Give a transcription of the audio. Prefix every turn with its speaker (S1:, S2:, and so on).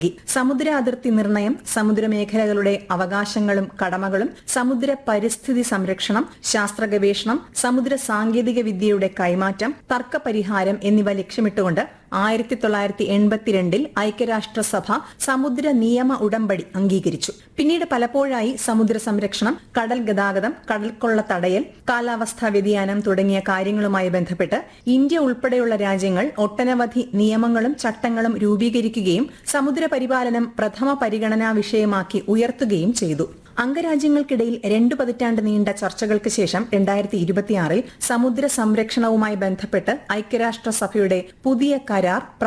S1: സമുദ്ര അതിർത്തി നിർണയം സമുദ്രമേഖലകളുടെ അവകാശങ്ങളും കടമകളും സമുദ്ര പരിസ്ഥിതി സംരക്ഷണം ശാസ്ത്ര ഗവേഷണം സമുദ്ര സാങ്കേതിക വിദ്യയുടെ കൈമാറ്റം തർക്ക പരിഹാരം എന്നിവ ലക്ഷ്യമിട്ടുകൊണ്ട് ആയിരത്തി തൊള്ളായിരത്തി എൺപത്തിരണ്ടിൽ ഐക്യരാഷ്ട്രസഭ സമുദ്ര നിയമ ഉടമ്പടി അംഗീകരിച്ചു പിന്നീട് പലപ്പോഴായി സമുദ്ര സംരക്ഷണം കടൽ ഗതാഗതം കടൽക്കൊള്ള തടയൽ കാലാവസ്ഥാ വ്യതിയാനം തുടങ്ങിയ കാര്യങ്ങളുമായി ബന്ധപ്പെട്ട് ഇന്ത്യ ഉൾപ്പെടെയുള്ള രാജ്യങ്ങൾ ഒട്ടനവധി നിയമങ്ങളും ചട്ടങ്ങളും രൂപീകരിക്കുകയും സമുദ്ര പരിപാലനം പ്രഥമ പരിഗണനാ വിഷയമാക്കി ഉയർത്തുകയും ചെയ്തു അംഗരാജ്യങ്ങൾക്കിടയിൽ രണ്ടു പതിറ്റാണ്ട് നീണ്ട ചർച്ചകൾക്ക് ശേഷം രണ്ടായിരത്തി ഇരുപത്തിയാറിൽ സമുദ്ര സംരക്ഷണവുമായി ബന്ധപ്പെട്ട് ഐക്യരാഷ്ട്രസഭയുടെ പുതിയ കരാർ